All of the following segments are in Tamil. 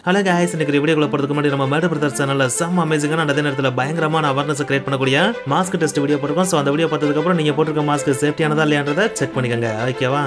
ஹலோ guys இன்னைக்கு வீடியோக்குள்ள போறதுக்கு முன்னாடி நம்ம மேட பிரதர் சேனல்ல செம்ம அமேசிங்கான அதே நேரத்தில் பயங்கரமான அவேர்னஸ் கிரியேட் பண்ணக்கூடிய மாஸ்க் டெஸ்ட் வீடியோ போட்டிருக்கோம் ஸோ அந்த வீடியோ பார்த்ததுக்கு அப்புறம் நீங்க போட்டிருக்க மாஸ்க் சேஃப்டியானதா இல்லையான்றதை செக் பண்ணிக்கோங்க ஓகேவா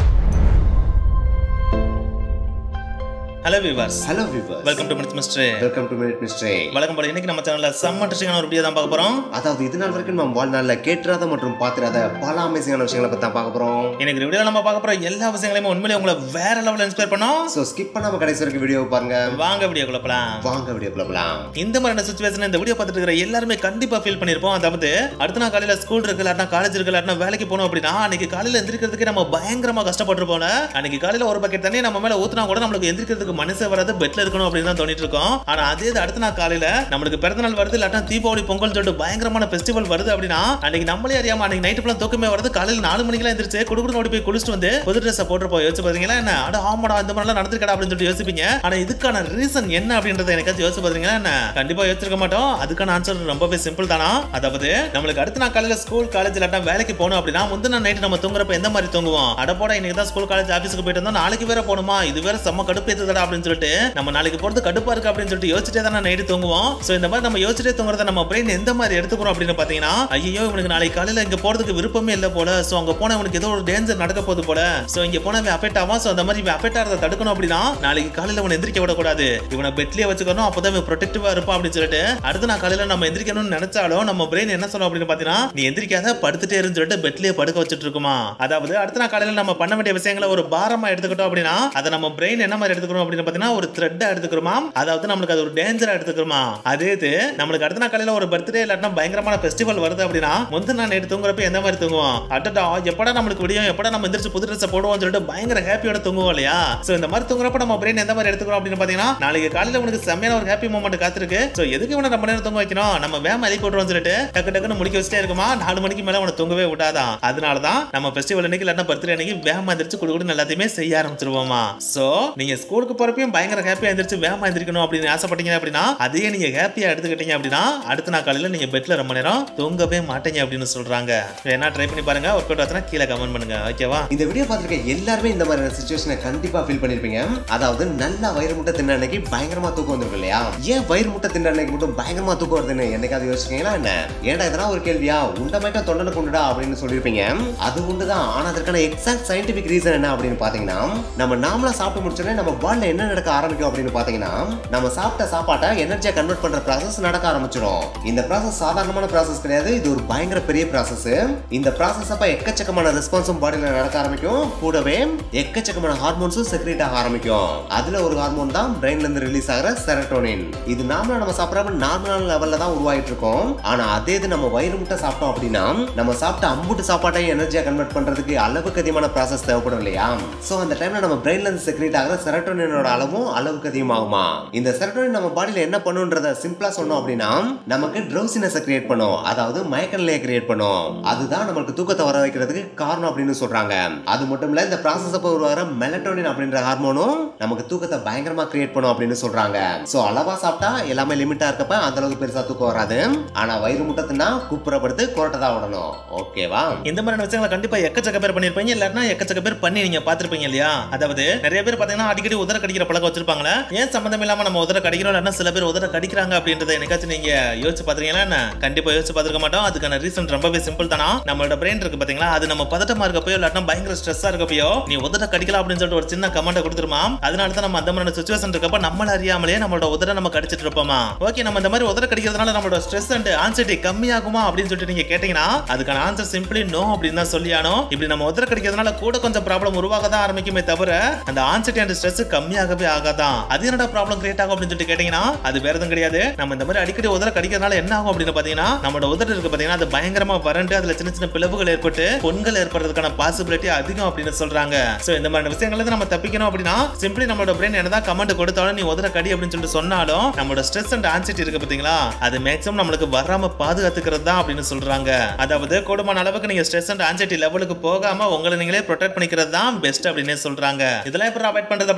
hello viewers hello viewers welcome to minutes mister welcome to minute mister வழக்கம் போல இன்னைக்கு நம்ம சேனல்ல செம்ம இன்ட்ரெஸ்டிங்கான ஒரு வீடியோ தான் பார்க்க போறோம் அதாவது இது நாள் வரைக்கும் நம்ம வாழ்நாளில் கேட்டுறாத மற்றும் பார்த்திராத பல அமேசிங்கான விஷயங்களை பற்றி தான் பார்க்க போகிறோம் இன்னைக்கு வீடியோ நம்ம பார்க்க போற எல்லா விஷயங்களையுமே உண்மையிலேயே உங்களை வேற லெவலில் இன்ஸ்பயர் பண்ணோம் ஸோ ஸ்கிப் பண்ணாம கடைசி வரைக்கும் வீடியோ பாருங்க வாங்க வீடியோக்குள்ள போலாம் வாங்க வீடியோ போகலாம் இந்த மாதிரியான சுச்சுவேஷன் இந்த வீடியோ பார்த்துட்டு இருக்கிற எல்லாருமே கண்டிப்பா ஃபீல் பண்ணிருப்போம் அதாவது அடுத்த நாள் காலையில ஸ்கூல் இருக்கு இல்லாட்டா காலேஜ் இருக்கு இல்லாட்டா வேலைக்கு போனோம் அப்படின்னா அன்னைக்கு காலையில எந்திரிக்கிறதுக்கு நம்ம பயங்கரமா கஷ்டப்பட்டிருப்போம் அன்னைக்கு காலையில ஒரு பக்கெட் தண்ணி நம்ம மேல ஊத்துனா கூட நம்மளுக்கு எந்திரிக்கிறதுக்கு மனசே வராது பெட்ல இருக்கணும் அப்படின்னு தான் தோணிட்டு இருக்கோம் ஆனா அதே இது அடுத்த நாள் காலையில நம்மளுக்கு பிறந்த நாள் வருது இல்லாட்டா தீபாவளி பொங்கல் சொல்லிட்டு பயங்கரமான ஃபெஸ்டிவல் வருது அப்படின்னா அன்னைக்கு நம்மளே அறியாம அன்னைக்கு நைட்டு ஃபுல்லா தூக்கமே வருது காலையில நாலு மணிக்கெல்லாம் எந்திரிச்சு குடுக்குடு ஓடி போய் குளிச்சுட்டு வந்து புது ட்ரெஸ் போட்டு போய் யோசிச்சு பாத்தீங்களா என்ன அட ஆமாடா இந்த மாதிரிலாம் நடந்திருக்கடா அப்படின்னு சொல்லிட்டு யோசிப்பீங்க ஆனா இதுக்கான ரீசன் என்ன அப்படின்றத எனக்காச்சும் யோசிச்சு பாத்தீங்களா என்ன கண்டிப்பா யோசிச்சிருக்க மாட்டோம் அதுக்கான ஆன்சர் ரொம்பவே சிம்பிள் தானா அதாவது நம்மளுக்கு அடுத்த நாள் காலையில ஸ்கூல் காலேஜ் இல்லாட்டா வேலைக்கு போகணும் அப்படின்னா முந்தின நைட் நம்ம தூங்குறப்ப எந்த மாதிரி தூங்குவோம் அட போட இன்னைக்கு தான் ஸ்கூல் காலேஜ் ஆஃபீஸுக்கு போயிட்டு வந்தோம் நாளைக்கு வேற போகணுமா இது வேற செம்ம கடுப்பு ஏத்துதடா அப்படின்னு சொல்லிட்டு நம்ம நாளைக்கு போறது கடுப்பா இருக்கு அப்படின்னு சொல்லிட்டு யோசிச்சுட்டே தான் நைட்டு தூங்குவோம் சோ இந்த மாதிரி நம்ம யோசிச்சுட்டே தூங்குறத நம்ம பிரெயின் எந்த மாதிரி எடுத்துக்கிறோம் அப்படின்னு பாத்தீங்கன்னா ஐயோ இவனுக்கு நாளைக்கு காலையில இங்க போறதுக்கு விருப்பமே இல்ல போல சோ அங்க போனா இவனுக்கு ஏதோ ஒரு டேஞ்சர் நடக்க போகுது போல சோ இங்க போனா இவன் அஃபெக்ட் ஆவான் சோ அந்த மாதிரி இவன் அஃபெக்ட் ஆகிறத தடுக்கணும் அப்படின்னா நாளைக்கு காலையில இவனை எந்திரிக்க விடக்கூடாது இவனை பெட்லயே வச்சுக்கணும் அப்பதான் இவன் ப்ரொடெக்டிவா இருப்பான் அப்படின்னு சொல்லிட்டு அடுத்து நான் காலையில நம்ம எந்திரிக்கணும்னு நினைச்சாலும் நம்ம பிரெயின் என்ன சொல்லும் அப்படின்னு பாத்தீங்கன்னா நீ எந்திரிக்காத படுத்துட்டே இருந்து சொல்லிட்டு பெட்லயே படுக்க வச்சுட்டு இருக்குமா அதாவது அடுத்த நாள் காலையில நம்ம பண்ண வேண்டிய விஷயங்களை ஒரு பாரமா எடுத்துக்கிட்டோம் அப்படின்னா அதை நம்ம பிரெயின் என்ன மாதிரி எடுத்துக்கிறோம் அப்படின்னு பாத்தீங்கன்னா ஒரு த்ரெட்டா எடுத்துக்கிறோமா அதாவது நம்மளுக்கு அது ஒரு டேஞ்சரா எடுத்துக்கிறோமா அதே இது நம்மளுக்கு அடுத்த நாள் காலையில ஒரு பர்த்டே இல்லாட்டினா பயங்கரமான ஃபெஸ்டிவல் வருது அப்படின்னா முந்தின நாள் நைட்டு தூங்குறப்ப எந்த மாதிரி தூங்குவோம் அட்டடா எப்படா நம்மளுக்கு விடியும் எப்படா நம்ம எந்திரிச்சு புது ட்ரெஸ் போடுவோம் சொல்லிட்டு பயங்கர ஹாப்பியோட தூங்குவோம் இல்லையா சோ இந்த மாதிரி தூங்குறப்ப நம்ம பிரெயின் எந்த மாதிரி எடுத்துக்கிறோம் அப்படின்னு பாத்தீங்கன்னா நாளைக்கு காலையில உனக்கு செம்மையான ஒரு ஹாப்பி மூமெண்ட் காத்திருக்கு சோ எதுக்கு இவனை நம்ம நேரம் தூங்க வைக்கணும் நம்ம வேம எழுப்பி விட்டுருவோம் சொல்லிட்டு டக்கு டக்குன்னு முடிக்க வச்சுட்டே இருக்குமா நாலு மணிக்கு மேல உனக்கு தூங்கவே விட்டாதான் அதனால தான் நம்ம ஃபெஸ்டிவல் அன்னைக்கு இல்லாட்டா பர்த்டே அன்னைக்கு வேகமா எந்திரிச்சு குடு குடுன்னு எல்லாத்தையுமே செய்ய ஆரம்பிச்சிருவோமா சோ நீங்க ஸ்கூலுக்கு போறப்பையும் பயங்கர ஹாப்பியா எந்திரிச்சு வேகமா எந்திரிக்கணும் அப்படின்னு ஆசைப்பட்டீங்க அப்படின்னா அதையே நீங்க ஹாப்பியா எடுத்துக்கிட்டீங்க அப்படின்னா அடுத்த நாள் காலையில நீங்க பெட்ல ரொம்ப நேரம் தூங்கவே மாட்டீங்க அப்படின்னு சொல்றாங்க வேணா ட்ரை பண்ணி பாருங்க ஒர்க் அவுட் ஆச்சுன்னா கீழே கமெண்ட் பண்ணுங்க ஓகேவா இந்த வீடியோ பார்த்துருக்க எல்லாருமே இந்த மாதிரி சுச்சுவேஷனை கண்டிப்பா ஃபீல் பண்ணிருப்பீங்க அதாவது நல்லா வயிறு முட்டை தின்ன அன்னைக்கு பயங்கரமா தூக்கம் வந்திருக்கும் இல்லையா ஏன் வயிறு முட்டை தின்ன அன்னைக்கு மட்டும் பயங்கரமா தூக்கம் வருதுன்னு என்னைக்காவது யோசிச்சீங்களா என்ன ஏன்டா இதெல்லாம் ஒரு கேள்வியா உண்டமைக்கா தொண்டனை கொண்டுடா அப்படின்னு சொல்லியிருப்பீங்க அது உண்டுதான் ஆனா அதற்கான எக்ஸாக்ட் சயின்டிபிக் ரீசன் என்ன அப்படின்னு பாத்தீங்கன்னா நம்ம நாமளா சாப்பிட்டு முடிச்சோடனே நம்ம பால்ல என்ன நடக்க ஆரம்பிக்கும் அப்படின்னு பாத்தீங்கன்னா நம்ம சாப்பிட்ட சாப்பாட்டை எனர்ஜியா கன்வெர்ட் பண்ற ப்ராசஸ் நடக்க ஆரம்பிச்சிடும் இந்த ப்ராசஸ் சாதாரணமான ப்ராசஸ் கிடையாது இது ஒரு பயங்கர பெரிய ப்ராசஸ் இந்த ப்ராசஸ் அப்ப எக்கச்சக்கமான ரெஸ்பான்ஸும் பாடியில நடக்க ஆரம்பிக்கும் கூடவே எக்கச்சக்கமான ஹார்மோன்ஸும் செக்ரேட் ஆக ஆரம்பிக்கும் அதுல ஒரு ஹார்மோன் தான் பிரெயின்ல இருந்து ரிலீஸ் ஆகிற செரட்டோனின் இது நாமளா நம்ம சாப்பிட்றப்ப நார்மலான லெவல்ல தான் உருவாயிட்டு இருக்கோம் ஆனா அதே இது நம்ம வயிறு முட்டை சாப்பிட்டோம் அப்படின்னா நம்ம சாப்பிட்ட அம்புட்டு சாப்பாட்டையும் எனர்ஜியா கன்வெர்ட் பண்றதுக்கு அளவுக்கு அதிகமான ப்ராசஸ் தேவைப்படும் இல்லையா சோ அந்த டைம்ல நம்ம பிரெயின்ல இருந்து செக்ரேட் ஆகிற செரட்டோனினோட அளவும் அளவுக்கு அதிகமாகுமா இந்த செரட்டோனின் நம்ம பாடியில என்ன பண்ணுன்றத சிம்பிளா சொன்னோம் அப்படின்னா நமக்கு ட்ரௌசினஸை கிரியேட் பண்ணும் அதாவது மயக்க நிலையை கிரியேட் பண்ணும் அதுதான் நம்மளுக்கு தூக்கத்தை வர வைக்கிறதுக்கு காரணம் அப்படின்னு சொல்றாங்க அது மட்டும் இல்ல இந்த ப்ராசஸ் அப்போ உருவாகிற மெலட்டோனின் அப்படின்ற ஹார்மோனும் நமக்கு தூக்கத்தை பயங்கரமா கிரியேட் பண்ணும் அப்படின்னு சொல்றாங்க சோ அளவா சாப்பிட்டா எல்லாமே லிமிட்டா இருக்கப்ப அந்த அளவுக்கு பெருசா தூக்கம் வராது ஆனா வயிறு முட்டத்துனா குப்புறப்படுத்து கொரட்டை தான் விடணும் ஓகேவா இந்த மாதிரியான விஷயங்களை கண்டிப்பா எக்கச்சக்க பேர் பண்ணிருப்பீங்க இல்லாட்டினா எக்கச்சக்க பேர் பண்ணி நீங்க பாத்திருப்பீங்க இல்லையா அதாவது நிறைய பேர் பாத்தீங்கன்னா அடிக்கடி உதர கடிக்கிற பழக்கம் வச்சிருப்பாங்களே ஏன் சம்பந்தம் இல்லாம நம்ம உதர கடிக்கிறோம் இல்லாட்டினா சில பேர் உதர கடிக்கிறாங்க அப்படின்றத என்னைக்காச்சும் நீங்க யோசிச்சு பாத்தீங்களா என்ன கண்டிப்பா யோசிச்சு பார்த்திருக்க மாட்டோம் அதுக்கான ரீசன் ரொம்பவே சிம்பிள் தானா நம்மளோட பிரெயின் இருக்கு பாத்தீங்களா அது நம்ம பதட்டமா இருக்கப்பயோ இல்லாட்டினா பயங்கர ஸ்ட்ரெஸ்ஸா இருக்கப்பயோ நீ உதர கடிக்கலாம் அப்படின்னு சொல்லிட்டு ஒரு சின்ன கமெண்ட் கொடுத்துருமா அதனால தான் நம்ம அந்த மாதிரி சுச்சுவேஷன் இருக்கப்ப நம்மள அறியாமலே நம்மளோட உதர நம்ம கடிச்சிட்டு இருப்போமா ஓகே நம்ம இந்த மாதிரி உதர கடிக்கிறதுனால நம்மளோட ஸ்ட்ரெஸ் அண்ட் ஆன்சைட்டி கம்மியாகுமா அப்படின்னு சொல்லிட்டு நீங்க கேட்டீங்கன்னா அதுக்கான ஆன்சர் சிம்பிளி நோ அப்படின்னு தான் சொல்லியானோ இப்படி நம்ம உதர கடிக்கிறதுனால கூட கொஞ்சம் ப்ராப்ளம் உருவாக தான் ஆரம்பிக்குமே தவிர அந்த ஆன்சைட்டி அண்ட் ஸ்ட்ரெஸ் கம்மியாகவே ஆகாதான் அது என்னடா ப்ராப்ளம் கிரியேட் ஆகும் அப்படின்னு சொல்லிட்டு கேட்டீங்கன்னா அது வேற எதுவும் கிடையாது நம்ம இந்த மாதிரி அடிக்கடி உதர கடிக்கிறதுனால என்ன ஆகும் அப்படின்னு பாத்தீங்கன்னா நம்மளோட உதடு இருக்கு பாத்தீங்கன்னா அது பயங்கரமா வறண்டு அதுல சின்ன சின்ன பிளவுகள் ஏற்பட்டு பொண்கள் ஏற்படுறதுக்கான பாசிபிலிட்டி அதிகம் அப்படின்னு சொல்றாங்க சோ இந்த மாதிரி விஷயங்கள்ல இருந்து நம்ம தப்பிக்கணும் அப்படின்னா சிம்பிளி நம்மளோட பிரெயின் என்னதான் கமெண்ட் கொடுத்தாலும் நீ உதர கடி அப்படின்னு சொல்லிட்டு சொன்னாலும் நம்மளோட ஸ்ட்ரெஸ் அண்ட் ஆன்சைட்டி இருக்கு பாத்தீங்களா அது மேக்ஸிமம் நம்மளுக்கு வராம பாதுகாத்துக்கிறது தான் அப்படின்னு சொல்றாங்க அதாவது கூடுமான அளவுக்கு நீங்க ஸ்ட்ரெஸ் அண்ட் ஆன்சைட்டி லெவலுக்கு போகாம உங்களை நீங்களே ப்ரொடெக்ட் பண்ணிக்கிறது தான் பெஸ்ட் அப்படின்னு சொல்றாங்க இதெல்லாம் எப்படி அவாய்ட் பண்றது அப்படின்னு கேட்டீங்கன்னா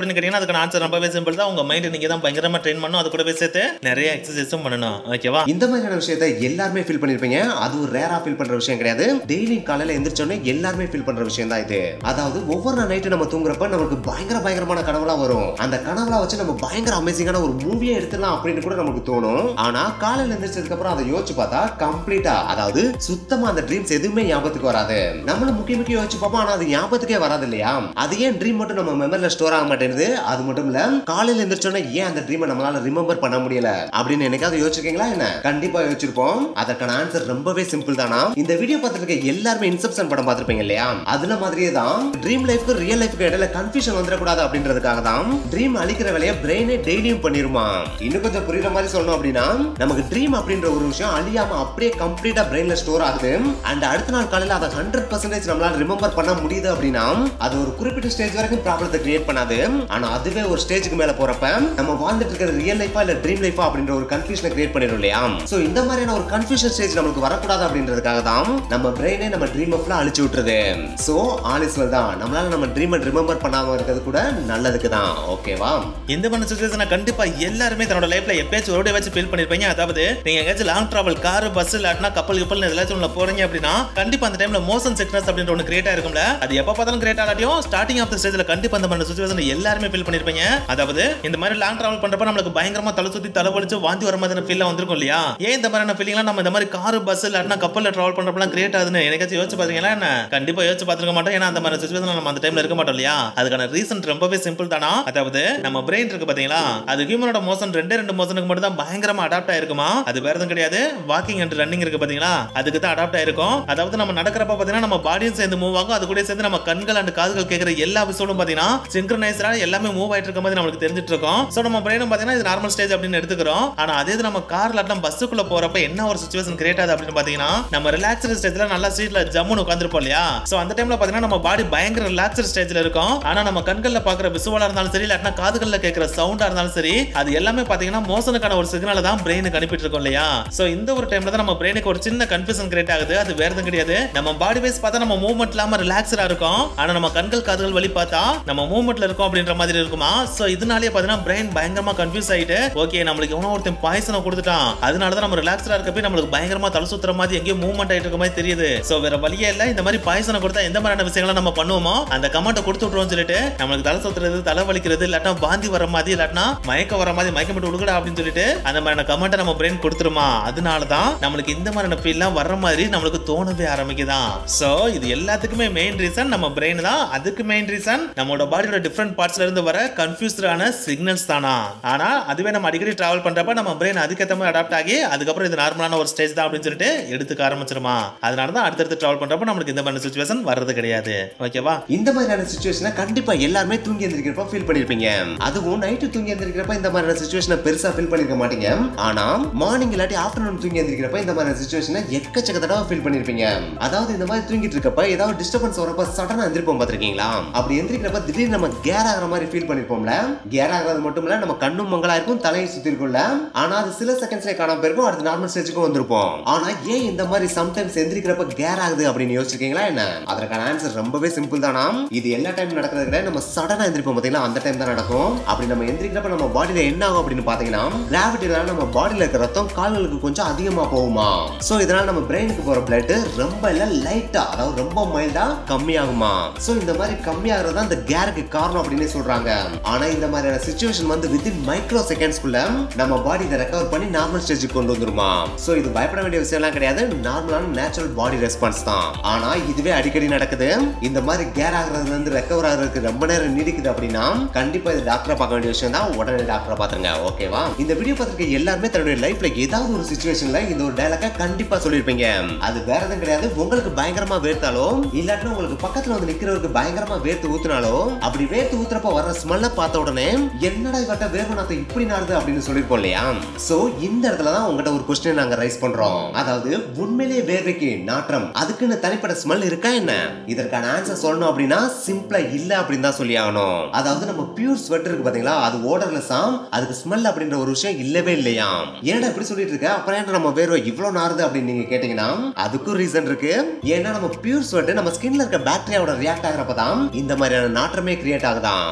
அதுக்கான ஆன்சர் ரொம்பவே சிம்பிள் தான் உங்க மைண்ட் நீங்க தான் பயங்கரமா ட்ரெயின் பண்ணணும் அது கூடவே சேர்த்து நிறைய எக்ஸசைஸும் பண்ணணும் ஓகேவா இந்த மாதிரியான விஷயத்தை எல்லாருமே ஃபீல் பண்ணிருப்பீங்க அதுவும் ரேரா ஃபீல் பண்ற விஷயம் கிடையாது டெய்லி காலையில எந்திரிச்சோடனே எல்லாருமே ஃபீல் பண்ற விஷயம் தான் இது அதாவது ஒவ்வொரு நைட்டு நம்ம தூங்குறப்ப நமக்கு பயங்கர பயங்கரமான கனவுலாம் வரும் அந்த கனவுலாம் வச்சு நம்ம பயங்கர அமேசிங்கான ஒரு மூவியே எடுத்துடலாம் அப்படின்னு கூட நமக்கு தோணும் ஆனா காலையில எந்திரிச்சதுக்கு அப்புறம் அதை யோசிச்சு பார்த்தா கம்ப்ளீட்டா அதாவது சுத்தமா அந்த ட்ரீம்ஸ் எதுவுமே ஞாபகத்துக்கு வராது நம்மளும் முக்கிய முக்கிய யோசிச்சு பார்ப்போம் ஆனா அது ஞாபகத்துக்கே வராது இல்லையா அது ஏன் ட்ரீம் மட்டும் நம்ம மெமரில ஸ்டோர் ஆக மாட்டேங்குது அது மட்டும் இல்ல காலையில எந்திரிச்சோன்னே ஏன் அந்த ட்ரீமை நம்மளால ரிமெம்பர் பண்ண முடியல அப்படின்னு என்னைக்காவது யோசிச்சிருக்கீங்களா என்ன கண்டிப்பா யோசிச்சிருப்போம் அதற்கான ஆன்சர் ரொம்பவே சிம்பிள் தானா இந்த வீடியோ பார்த்துட்டு இருக்க எல்லாருமே இன்செப்ஷன் படம் பார்த்திருப்பீங்க இல்லையா அதுல மாதிரியே தான் ட்ரீம் லைஃப்க்கு ரியல் லைஃப்க்கு இடையில கன்ஃபியூஷன் வந்துடக்கூடாது அப்படின்றதுக்காக தான் ட்ரீம் அழிக்கிற வேலையை பிரெயினே டெய்லியும் பண்ணிருமா இன்னும் கொஞ்சம் புரியுற மாதிரி சொல்லணும் அப்படின்னா நமக்கு ட்ரீம் அப்படின்ற ஒரு விஷயம் அழியாம அப்படியே கம்ப்ளீட்டா பிரெயின்ல ஸ்டோர் ஆகுது அண்ட் அடுத்த நாள் காலையில அதை ஹண்ட்ரட் பர்சன்டேஜ் நம்மளால ரிமெம்பர் பண்ண முடியுது அப்படின்னா அது ஒரு குறிப்பிட்ட ஸ்டேஜ் வரைக்கும் ப்ராப்ளத்தை கிரியேட் பண்ணாது ஆனா அதுவே ஒரு ஸ்டேஜுக்கு மேல போறப்ப நம்ம வாழ்ந்துட்டு இருக்கிற ரியல் லைஃபா இல்ல ட்ரீம் லைஃபா அப்படின்ற ஒரு கன்ஃபியூஷனை கிரியேட் பண்ணிடும் இல்லையா சோ இந்த மாதிரியான ஒரு கன்ஃபியூஷன் ஸ்டேஜ் நமக்கு வரக்கூடாது அப்படின்றதுக்காக தான் நம்ம பிரெயினே நம்ம ட்ரீம் ஃபுல்லா அழிச்சு விட்டுருது சோ ஆல் இஸ் வெல் தான் நம்மளால நம்ம ட்ரீம் ரிமெம்பர் பண்ணாம இருக்கிறது கூட நல்லதுக்கு தான் ஓகேவா இந்த மாதிரி சுச்சுவேஷனை கண்டிப்பா எல்லாருமே தன்னோட லைஃப்ல எப்பயாச்சும் ஒரு வச்சு ஃபீல் பண்ணிருப்பீங்க அதாவது நீங்க எங்கேயாச்சும் லாங் டிராவல் கார் பஸ் இல்லாட்டினா கப்பல் கப்பல் எதாச்சும் ஒண்ணு போறீங்க அப்படின்னா கண்டிப்பா அந்த டைம்ல மோஷன் சிக்னஸ் அப்படின்ற ஒன்று கிரியேட் ஆயிருக்கும்ல அது எப்ப பார்த்தாலும் கிரியேட் ஆகாட்டியும் ஸ்டார்டிங் ஆஃப் த ஸ்டேஜ்ல கண்டிப்பா அந்த மாதிரி சுச்சுவேஷன் எல்லாருமே ஃபீல் பண்ணிருப்பீங்க அதாவது இந்த மாதிரி லாங் டிராவல் பண்றப்ப நம்மளுக்கு பயங்கரமா தலை சுத்தி தலை வலிச்சு வாந்தி வர மாதிரி ஃபீல் வந்திருக்கும் இல்லையா ஏன் இந்த மாதிரியான ஃபீலிங்லாம் நம்ம இந்த மாதிரி கார் பஸ் இல்லாட்டினா கப்பல்ல டிராவல் பண்றப்பலாம் கிரியேட் ஆகுதுன்னு எனக்காச்சும் யோசிச்சு பாத்தீங்களா என்ன கண்டிப்பா யோசிச்சு பார்த்துருக்க மாட்டோம் ஏன்னா அந்த மாதிரி சுச்சுவேஷன் நம்ம அந்த டைம்ல இருக்க மாட்டோம் இல்லையா அதுக்கான ரீசன் ரொம்பவே சிம்பிள் தானா அதாவது நம்ம பிரெயின் இருக்கு பாத்தீங்களா அது ஹியூமனோட மோஷன் ரெண்டே ரெண்டு மோஷனுக்கு மட்டும் தான் பயங்கரமா அடாப்ட் ஆயிருக்குமா அது வேற எதுவும் கிடையாது வாக்கிங் அண்ட் ரன்னிங் இருக்கு பாத்தீங்களா அதுக்கு தான் அடாப்ட் ஆயிருக்கும் அதாவது நம்ம நடக்கிறப்ப பாத்தீங்கன்னா நம்ம பாடியும் சேர்ந்து மூவ் ஆகும் அது கூட சேர்ந்து நம்ம கண்கள் அண்ட் காதுகள் கேட்கிற எல்லா விஷயமும் பாத்தீங்கன்னா சிங்க்ரனைஸ்டா எல்லாமே மூவ் ஆயிட்டு இருக்க மாதிரி நம்மளுக்கு தெரிஞ்சிட்டு இருக்கும் சோ நம்ம பிரெயினும் பாத்தீங்கன்னா இது நார்மல் ஸ்டேஜ் அப்படின்னு எடுத்துக்கிறோம் ஆனா அதே இது நம்ம கார்ல நம்ம பஸ்ஸுக்குள்ள போறப்ப என்ன ஒரு சுச்சுவேஷன் கிரியேட் ஆகுது அப்படின்னு பாத்தீங்கன்னா நம்ம ரிலாக்ஸ்டு ஸ்டேஜ்ல நல்லா சீட்ல ஜம்முன்னு உட்காந்துருப்போம் இல்லையா சோ அந்த டைம்ல பாத்தீங்கன்னா நம்ம பாடி பயங்கர ரிலாக்ஸ்டு ஸ்டேஜ்ல இருக்கும் ஆனா நம்ம கண்கள்ல பாக்குற விசுவலா இருந்தாலும் சரி இல்லாட்டினா காதுகள்ல கேட்கிற சவுண்டா இருந்தாலும் சரி அது எல்லாமே பாத்தீங்கன்னா மோசனுக்கான ஒரு சிக்னலை தான் பிரெயினுக்கு அனுப்பிட்டு இருக்கோம் இல்லையா சோ இந்த ஒரு டைம்ல தான் நம்ம பிரெயினுக்கு ஒரு சின்ன கன்ஃபியூஷன் கிரியேட் ஆகுது அது வேற எதுவும் கிடையாது நம்ம பாடி வைஸ் பார்த்தா நம்ம மூவ்மெண்ட் இல்லாம ரிலாக்ஸ்டா இருக்கும் ஆனா நம்ம கண்கள் காதுகள் வழி பார்த்தா நம்ம மூவ்மெண்ட்ல இருக்கோம் அப்படின்ற மாதிரி இருக்குமா சோ இதனாலேயே பாத்தீங்கன்னா பிரெயின் பயங்கரமா கன்ஃபியூஸ் ஆயிட்டு ஓகே நம்மளுக்கு எவனோ ஒருத்தன் பாய்சனை கொடுத்துட்டான் அதனால தான் நம்ம ரிலாக்ஸ்டா இருக்கப்ப நம்மளுக்கு பயங்கரமா தலை சுத்துற மாதிரி எங்கேயோ மூவ்மெண்ட் ஆயிட்டு இருக்க மாதிரி தெரியுது சோ வேற வழியே இல்ல இந்த மாதிரி பாய்சனை கொடுத்தா எந்த மாதிரியான விஷயங்களை நம்ம பண்ணுவோமோ அந்த கமெண்ட்டை கொடுத்து விட்டுருவோம் சொல்லிட்டு நம்மளுக்கு தலை சுத்துறது தலை வலிக்கிறது இல்லாட்டா பாந்தி வர மாதிரி இல்லாட்டினா மயக்க வர மாதிரி மயக்கம் போட்டு விடுக்கடா அப்படின்னு சொல்லிட்டு அந்த மாதிரியான கமெண்ட்டை நம்ம பிரெயின் கொடுத்துருமா அதனால தான் நம்மளுக்கு இந்த மாதிரியான ஃபீல்லாம் வர்ற மாதிரி நம்மளுக்கு தோணவே ஆரம்பிக்குதான் சோ இது எல்லாத்துக்குமே மெயின் ரீசன் நம்ம பிரெயின் தான் அதுக்கு மெயின் ரீசன் நம்மளோட பாடியோட டிஃப்ரெண்ட் பார்ட்ஸ்ல இருந்து வர கன்ஃபியூஸ்டான சிக்னல்ஸ் தானா ஆனா அதுவே நம்ம அடிக்கடி டிராவல் பண்றப்ப நம்ம பிரெயின் அதுக்கேற்ற மாதிரி அடாப்ட் ஆகி அதுக்கப்புறம் இது நார்மலான ஒரு ஸ்டேஜ் தான் அப்படின்னு சொல்லிட்டு எடுத்துக்க ஆரம்பிச்சிருமா அதனால தான் அடுத்தடுத்து டிராவல் பண்றப்ப நம்மளுக்கு இந்த மாதிரி சுச்சுவேஷன் வர்றது கிடையாது ஓகேவா இந்த மாதிரியான சுச்சுவேஷனை கண்டிப்பா எல்லாருமே தூங்கி எந்திரிக்கிறப்ப ஃபீல் பண்ணிருப்பீங்க அதுவும் நைட்டு தூங்கி எந்திரிக்கிறப்ப இந்த மாதிரியான சுச்சுவேஷனை பெருசா ஃபீல் பண்ணிருக்க மாட்டீங்க ஆனா மார்னிங் இல்லாட்டி ஆஃப்டர்நூன் தூங்கி எந்திரிக்கிறப்ப இந்த மாதிரியான சுச்சுவேஷனை எக்கச்சக்க தடவை ஃபீல் பண்ணிருப்பீங்க அதாவது இந்த மாதிரி தூங்கிட்டு இருக்கப்ப ஏதாவது டிஸ்டர்பன்ஸ் வரப்ப சடனா எந்திரிப்போம் பாத்திருக்கீங்களா அப்படி எந்திரிக்கிறப்ப திடீர்னு நம்ம கேர் ஆகிற மாதிரி ஃபீல் பண்ணிருப்போம்ல கேர் ஆகிறது மட்டும் இல்ல நம்ம கண்ணும் மங்களா இருக்கும் தலையை சுத்தி இருக்கும்ல ஆனா அது சில செகண்ட்ஸ்ல காணாம போயிருக்கும் அடுத்து நார்மல் ஸ்டேஜுக்கும் வந்திருப்போம் ஆனா ஏன் இந்த மாதிரி சம்டைம்ஸ் எந்திரிக்கிறப்ப கேர் ஆகுது அப்படின்னு யோசிச்சிருக்கீங்களா என்ன அதற்கான ஆன்சர் ரொம்பவே சிம்பிள் தானா இது எல்லா டைம் நடக்கிறது கிடையாது நம்ம சடனா எந்திரிப்போம் பாத்தீங்களா அந்த டைம் தான் நடக்கும் அப்படி நம்ம எந்திரிக்கிறப்ப நம்ம பாடியில என்ன ஆகும் அப்படின்னு பாத்தீங்கன்னா கிராவிட்டினால நம்ம பாடியில இருக்க ரத்தம் கால்களுக்கு கொஞ்சம் அதிகமா போகுமா சோ இதனால நம்ம பிரெயினுக்கு போற பிளட் ரொம்ப இல்ல லைட்டா அதாவது ரொம்ப மைல்டா கம்மியாகுமா சோ இந்த மாதிரி கம்மியாகிறது தான் இந்த கேருக்கு காரணம் அப்படின்னு சொல்றாங்க ஆனா இந்த மாதிரியான சுச்சுவேஷன் வந்து வித்தின் மைக்ரோ செகண்ட்ஸ்க்குள்ள நம்ம பாடி இதை ரெக்கவர் பண்ணி நார்மல் ஸ்டேஜுக்கு கொண்டு வந்துருமா சோ இது பயப்பட வேண்டிய விஷயம் எல்லாம் கிடையாது நார்மலான நேச்சுரல் பாடி ரெஸ்பான்ஸ் தான் ஆனா இதுவே அடிக்கடி நடக்குது இந்த மாதிரி கேர் ஆகுறதுல இருந்து ரெக்கவர் ஆகுறதுக்கு ரொம்ப நேரம் நீடிக்குது அப்படின்னா கண்டிப்பா இது டாக்டரை பார்க்க வேண்டிய விஷயம் தான் உடனே டாக்டரை பாத்துருங்க ஓகேவா இந்த வீடியோ பார்த்துருக்க எல்லாருமே தன்னுடைய லைஃப்ல ஏதாவது ஒரு சுச்சுவேஷன்ல இந்த ஒரு டைலாக கண்டிப்பா சொல்லியிருப்பீங்க அது வேற எதுவும் கிடையாது உங்களுக்கு பயங்கரமா வேர்த்தாலோ இல்லாட்டினா உங்களுக்கு பக்கத்துல வந்து நிக்கிறவருக்கு பயங்கரமா வேர்த்து ஊத்துனாலோ அப்படி வேர்த்து ஊத்துறப்ப வர ஸ்மெல்ல பார்த்த உடனே என்னடா இவட்ட வேர்வை நாத்தம் இப்படி நாடுது அப்படின்னு சொல்லியிருப்போம் இல்லையா சோ இந்த இடத்துல தான் உங்ககிட்ட ஒரு கொஸ்டின் நாங்க ரைஸ் பண்றோம் அதாவது உண்மையிலேயே வேர்வைக்கு நாற்றம் அதுக்குன்னு தனிப்பட்ட ஸ்மெல் இருக்கா என்ன இதற்கான ஆன்சர் சொல்லணும் அப்படின்னா சிம்பிளா இல்ல அப்படின்னு தான் சொல்லி ஆகணும் அதாவது நம்ம பியூர் ஸ்வெட் இருக்கு பாத்தீங்களா அது ஓடர்லெஸ்ஸா அதுக்கு ஸ்மெல் அப்படின்ற ஒரு விஷயம் இல்லவே இல்லையா ஏன்டா இப்படி சொல்லிட்டு இருக்க அப்புறம் ஏன்டா நம்ம வேர்வை இவ்வளவு நாறுது அப்படின்னு நீங்க கேட்டீங்கன்னா அதுக்கும் ரீசன் இருக்கு ஏன்னா நம்ம பியூர் ஸ்வெட் நம்ம ஸ்கின்ல இருக்க பாக்டீரியாவோட ரியாக்ட் ஆகிறப்ப தான் இந்த மாதிரியான நாற்றமே கிரியேட் ஆகுதாம் ஓகே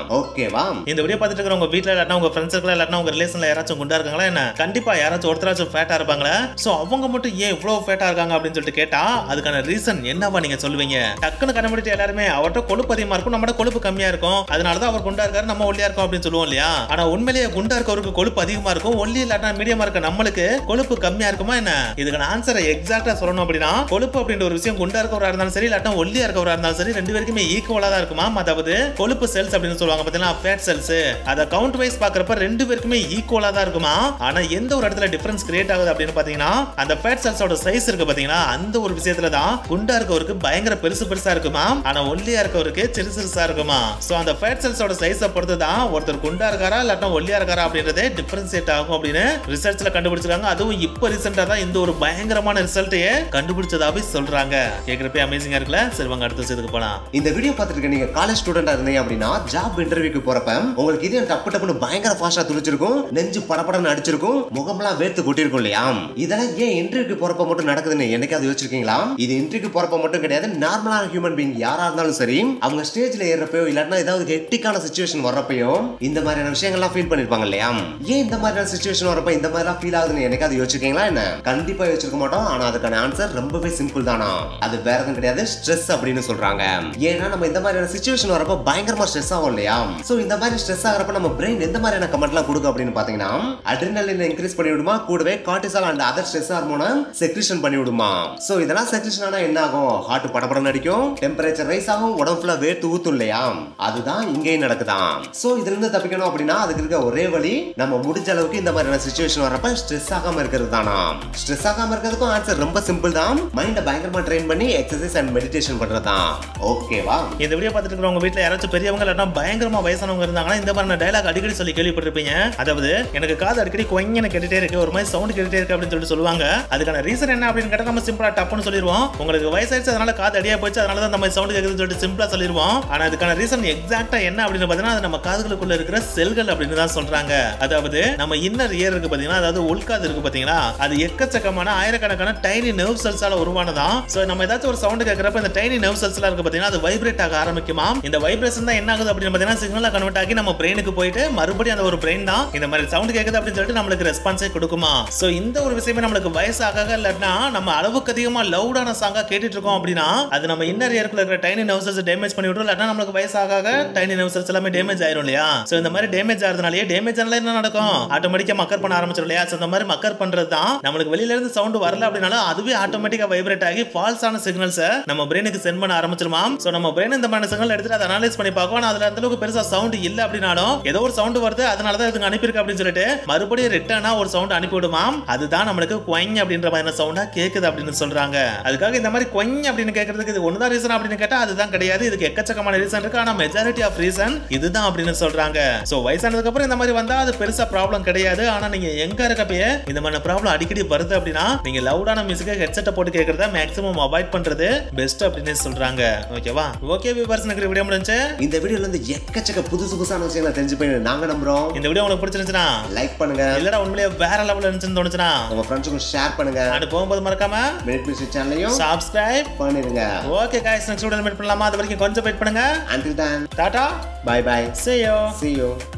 ஓகேவா இந்த வீடியோ பார்த்துட்டு இருக்கிற உங்க வீட்ல இல்லாட்டா உங்க ஃப்ரெண்ட்ஸ் சர்க்கிள் இல்லாட்டா உங்க ரிலேஷன்ல யாராச்சும் குண்டா இருக்காங்களா என்ன கண்டிப்பா யாராச்சும் ஒருத்தராச்சும் ஃபேட்டா இருப்பாங்களா சோ அவங்க மட்டும் ஏன் இவ்வளவு ஃபேட்டா இருக்காங்க அப்படின்னு சொல்லிட்டு கேட்டா அதுக்கான ரீசன் என்னவா நீங்க சொல்லுவீங்க டக்குன்னு கண்டுபிடிச்சு எல்லாருமே அவர்கிட்ட கொழுப்பு அதிகமா இருக்கும் நம்மட கொழுப்பு கம்மியா இருக்கும் அதனாலதான் அவர் குண்டா இருக்காரு நம்ம ஒல்லியா இருக்கோம் அப்படின்னு சொல்லுவோம் இல்லையா ஆனா உண்மையிலேயே குண்டா இருக்கவருக்கு கொழுப்பு அதிகமா இருக்கும் ஒல்லி இல்லாட்டா மீடியமா இருக்க நம்மளுக்கு கொழுப்பு கம்மியா இருக்குமா என்ன இதுக்கான ஆன்சரை எக்ஸாக்டா சொல்லணும் அப்படின்னா கொழுப்பு அப்படின்ற ஒரு விஷயம் குண்டா இருக்கவரா இருந்தாலும் சரி இல்லாட்டா ஒல்லியா இருக்கவரா இருந்தாலும் சரி ரெண்டு பேருக்குமே ஈக்குவலா தான் இருக்குமா அதாவது கொழுப்பு செல்ஸ் அப்படின்னு சொல்லுவாங்க பாத்தீங்கன்னா ஃபேட் செல்ஸ் அத கவுண்ட் வைஸ் பாக்குறப்ப ரெண்டு பேருக்குமே ஈக்குவலா தான் இருக்குமா ஆனா எந்த ஒரு இடத்துல டிஃபரன்ஸ் கிரியேட் ஆகுது அப்படின்னு பாத்தீங்கன்னா அந்த ஃபேட் செல்ஸோட சைஸ் இருக்கு பாத்தீங்கன்னா அந்த ஒரு விஷயத்துல தான் குண்டா இருக்கவருக்கு பயங்கர பெருசு பெருசா இருக்குமா ஆனா ஒல்லியா இருக்கவருக்கு சிறு சிறுசா இருக்குமா சோ அந்த ஃபேட் செல்ஸோட சைஸை பொறுத்து தான் ஒருத்தர் குண்டா இருக்காரா இல்லாட்டா ஒல்லியா இருக்காரா அப்படின்றதே டிஃபரன்சியேட் ஆகும் அப்படின்னு ரிசர்ச்ல கண்டுபிடிச்சிருக்காங்க அதுவும் இப்போ ரீசெண்டா தான் இந்த ஒரு பயங்கரமான ரிசல்ட்டையே கண்டுபிடிச்சதாவே சொல்றாங்க கேக்குறப்ப அமேசிங்கா இருக்குல்ல சரி வாங்க அடுத்த விஷயத்துக்கு போலாம் இந்த வீடியோ பார்த்துட்டு நீங்க காலேஜ் ஸ்டூடெண்டா இருந்தீங்க அப்படின்னா ஜாப் இன்டர்வியூக்கு போறப்ப உங்களுக்கு இதே டப்பு டப்புன்னு பயங்கர ஃபாஸ்டா துடிச்சிருக்கும் நெஞ்சு படபடன்னு அடிச்சிருக்கும் முகம்லாம் வேர்த்து கொட்டிருக்கும் இல்லையா இதெல்லாம் ஏன் இன்டர்வியூக்கு போறப்ப மட்டும் நடக்குதுன்னு என்னைக்காவது யோசிச்சிருக்கீங்களா இது இன்டர்வியூக்கு போறப்ப மட்டும் கிடையாது நார்மலான ஹியூமன் பீங் யாரா இருந்தாலும் சரி அவங்க ஸ்டேஜ்ல ஏறப்பயோ இல்லாட்டினா ஏதாவது ஹெக்டிக்கான சுச்சுவேஷன் வர்றப்பயோ இந்த மாதிரியான விஷயங்கள்லாம் ஃபீல் பண்ணிருப்பாங்க இல்லையா ஏன் இந்த மாதிரியான சுச்சுவேஷன் வரப்ப இந்த மாதிரிலாம் ஃபீல் ஆகுதுன்னு என்னைக்காவது யோசிச்சிருக்கீங்களா என்ன கண்டிப்பா யோசிச்சிருக்க மாட்டோம் ஆனா அதுக்கான ஆன்சர் ரொம்பவே சிம்பிள் தானா அது வேற எதுவும் கிடையாது ஸ்ட்ரெஸ் அப்படின்னு சொல்றாங்க ஏன்னா நம்ம இந்த மாதிரியான சுச்சுவேஷன் வரப்ப பயங்கரமா ஸ்ட்ரெஸ் ஆகும் இல்லையா சோ இந்த மாதிரி ஸ்ட்ரெஸ் ஆகிறப்ப நம்ம பிரெயின் எந்த மாதிரியான கமெண்ட்லாம் கொடுக்கும் அப்படின்னு பாத்தீங்கன்னா அட்ரினலின் இன்க்ரீஸ் பண்ணி விடுமா கூடவே கார்டிசால் அண்ட் அதர் ஸ்ட்ரெஸ் ஹார்மோனை செக்ரிஷன் பண்ணி விடுமா சோ இதெல்லாம் செக்ரிஷன் ஆனா என்ன ஆகும் ஹார்ட் படபடன்னு அடிக்கும் டெம்பரேச்சர் ரைஸ் ஆகும் உடம்பு ஃபுல்லா வேர்த்து ஊத்தும் இல்லையா அதுதான் இங்கேயும் நடக்குதாம் சோ இதுல இருந்து தப்பிக்கணும் அப்படின்னா அதுக்கு இருக்க ஒரே வழி நம்ம முடிஞ்ச அளவுக்கு இந்த மாதிரியான சுச்சுவேஷன் வரப்ப ஸ்ட்ரெஸ் ஆகாம இருக்கிறது தானா ஸ்ட்ரெஸ் ஆகாம இருக்கிறதுக்கும் ஆன்சர் ரொம்ப சிம்பிள் தான் மைண்ட பயங்கரமா ட்ரெயின் பண்ணி எக்ஸசைஸ் அண்ட் மெடிடேஷன் பண்றதுதான் ஓகேவா இந்த வீடியோ பார்த்துட்டு இருக்கிறவங்க வீட்ல யாராச்சும் பெரியவங்க இல்லாட்டா பயங்கரமா வயசானவங்க இருந்தாங்கன்னா இந்த மாதிரி டைலாக் அடிக்கடி சொல்லி கேள்விப்பட்டிருப்பீங்க அதாவது எனக்கு காது அடிக்கடி கொங்கன்னு கேட்டுட்டே இருக்கு ஒரு மாதிரி சவுண்ட் கேட்டுட்டே இருக்கு அப்படின்னு சொல்லிட்டு சொல்லுவாங்க அதுக்கான ரீசன் என்ன அப்படின்னு கேட்டா நம்ம சிம்பிளா டப்புன்னு சொல்லிடுவோம் உங்களுக்கு வயசாயிடுச்சு அதனால காது அடியா போச்சு அதனால தான் நம்ம சவுண்ட் கேட்குதுன்னு சொல்லிட்டு சிம்பிளா சொல்லிடுவோம் ஆனா அதுக்கான ரீசன் எக்ஸாக்டா என்ன அப்படின்னு பார்த்தீங்கன்னா அது நம்ம காதுகளுக்குள்ள இருக்கிற செல்கள் அப்படின்னு தான் சொல்றாங்க அதாவது நம்ம இன்னர் இயர் இருக்கு பாத்தீங்கன்னா அதாவது உள்காது இருக்கு பாத்தீங்களா அது எக்கச்சக்கமான ஆயிரக்கணக்கான டைனி நர்வ் செல்ஸால உருவானதான் சோ நம்ம ஏதாச்சும் ஒரு சவுண்ட் கேட்கறப்ப இந்த டைனி நர்வ் செல்ஸ்லாம் இருக்கு பாத்தீங்கன்னா அது வைப்ரேட் ஆக ஆரம்பிக்குமா இந்த வைப்ரேஷன் தான் என்ன ஆகுது அப்படின்னு பாத்தீங்கன்னா சிக்னலா கன்வெர்ட் ஆகி நம்ம பிரெயினுக்கு போயிட்டு மறுபடியும் அந்த ஒரு பிரெயின் தான் இந்த மாதிரி சவுண்ட் கேக்குது அப்படின்னு சொல்லிட்டு நம்மளுக்கு ரெஸ்பான்ஸே கொடுக்குமா சோ இந்த ஒரு விஷயமே நம்மளுக்கு வயசாக இல்லைன்னா நம்ம அளவுக்கு அதிகமா லவுடான சாங்கா கேட்டுட்டு இருக்கோம் அப்படின்னா அது நம்ம இன்னர் இயர்க்குள்ள இருக்கிற டைனி நர்வ் செல்ஸ் டேமேஜ் பண்ணி விட்டுரும் இல்லாட்டா நம்மளுக்கு வயசாக டைனி நர்வ் செல்ஸ் எல்லாமே டேமேஜ் ஆயிரும் இல்லையா சோ இந்த மாதிரி டேமேஜ் ஆகிறதுனாலே டேமேஜ் ஆனால என்ன நடக்கும் ஆட்டோமேட்டிக்கா மக்கர் பண்ண ஆரம்பிச்சிடும் இல்லையா சோ இந்த மாதிரி மக்கர் பண்றது தான் நம்மளுக்கு வெளியில இருந்து சவுண்ட் வரல அப்படின்னாலும் அதுவே ஆட்டோமேட்டிக்கா வைப்ரேட் ஆகி ஃபால்ஸான சிக்னல்ஸை நம்ம பிரெயினுக்கு சென்ட் பண்ண ஆரம்பிச்சிருமா சோ நம்ம பிரெயின் இந்த மாதிரி சிக்னல் எடுத்துட்டு அதை அனலைஸ் பண்ணி பார்க்கும் ஆனா அதுல அந்த அளவுக்கு பெருசா சவுண்ட் இல்ல அப்படின்னாலும் ஏதோ ஒரு சவுண்ட் வருது அதனால தான் இதுக்கு அனுப்பியிருக்கு அப்படின்னு சொல்லிட்டு மறுபடியும் ரிட்டர்னா ஒரு சவுண்ட் அனுப்பி விடுமாம் அதுதான் நம்மளுக்கு கொய்ங் அப்படின்ற மாதிரியான சவுண்டா கேக்குது அப்படின்னு சொல்றாங்க அதுக்காக இந்த மாதிரி கொய்ங் அப்படின்னு கேட்கறதுக்கு இது ஒண்ணுதான் ரீசன் அப்படின்னு கேட்டா அதுதான் கிடையாது இதுக்கு எக்கச்சக்கமான ரீசன் இருக்கு ஆனா மெஜாரிட்டி ஆஃப் ரீசன் இதுதான் அப்படின்னு சொல்றாங்க சோ வயசானதுக்கு அப்புறம் இந்த மாதிரி வந்தா அது பெருசா ப்ராப்ளம் கிடையாது ஆனா நீங்க எங்க இருக்கப்பயே இந்த மாதிரி ப்ராப்ளம் அடிக்கடி வருது அப்படின்னா நீங்க லவுடான மியூசிக்கை ஹெட்செட்டை போட்டு கேட்கறத மேக்ஸிமம் அவாய்ட் பண்றது பெஸ்ட் அப்படின்னு சொல்றாங்க ஓகேவா ஓகே வியூவர்ஸ் எனக்கு வீடியோ முடிஞ்சு இந்த வீடியோல இருந்து எக்கச்சக்க புதுசு புதுசான விஷயங்களை தெரிஞ்சு போய் நாங்க நம்புறோம் இந்த வீடியோ உங்களுக்கு பிடிச்சிருந்துச்சுன்னா லைக் பண்ணுங்க இல்லடா உண்மையிலேயே வேற லெவல்ல இருந்துச்சுன்னு தோணுச்சுன்னா உங்க ஃப்ரெண்ட்ஸுக்கும் ஷேர் பண்ணுங்க நான் போகும்போது மறக்காம மினிட் மியூசிக் சேனலையும் சப்ஸ்கிரைப் பண்ணிருங்க okay guys next video meet பண்ணலாமா அது வரைக்கும் கொஞ்சம் வெயிட் பண்ணுங்க until then Tata bye bye see you see you